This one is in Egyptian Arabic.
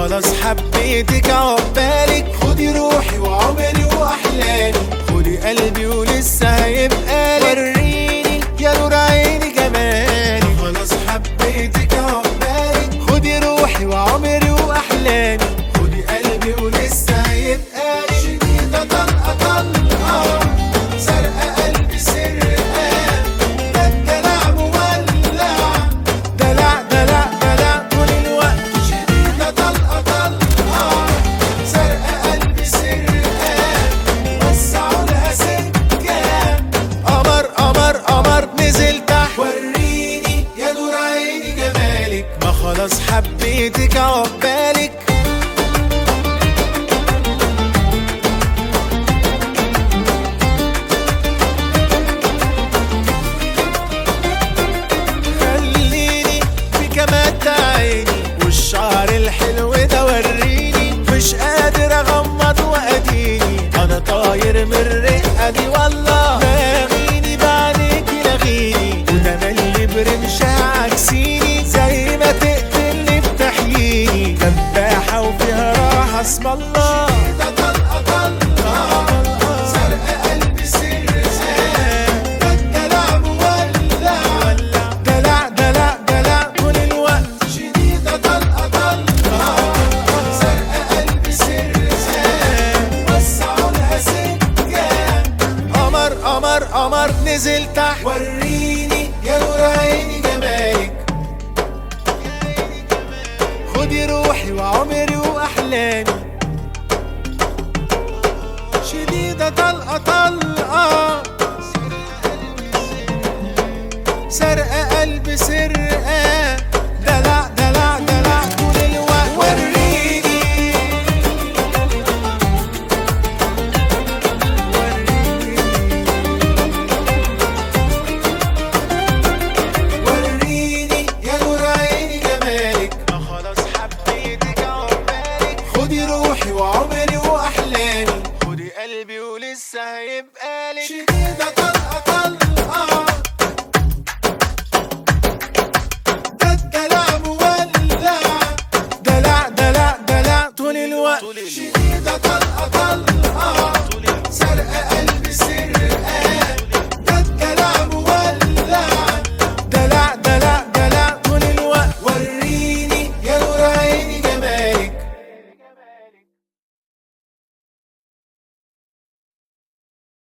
خلاص حبيتك عقبالك خدي روحي وعمري واحلامي خدي قلبي ولسه هيبقى لك وريني يا نور عيني جمالي خلاص حبيتك عقبالك خدي روحي وعمري واحلامي خدي قلبي ولسه هيبقى لك شديدة طلقة طلقة سرقة قلبي سرقة ده الدلع مولع دلع دلع دلع طول الوقت شديدة طلقة طلقة سرقة قلبي سرقة وسعوا لها سكة قمر قمر قمر نزل تحت وريني يا نور عيني جمالك ما خلاص حبيتك عقبالك خليني بكمات عيني والشعر الحلو ده وريني مش قادر اغمض واديني انا طاير من الرقه دي والله لاغيني بعينيكي لاغيني وتملي برمشها عكسيني زي ما تقتلني بتحييني دباحه وفيها راحه اسم الله طلقه طلقه سرقه قلبي سرقه الدلع مولع دلع دلع دلع طول الوقت شديدة طلقة طلقة سرقة قلبي سرقة وسعوا لها سكة قمر قمر قمر نزل تحت وريني يا نور عيني جمالك خدي روحي وعمري واحلامي شديدة طلقة طلقة سرقة قلب سرقة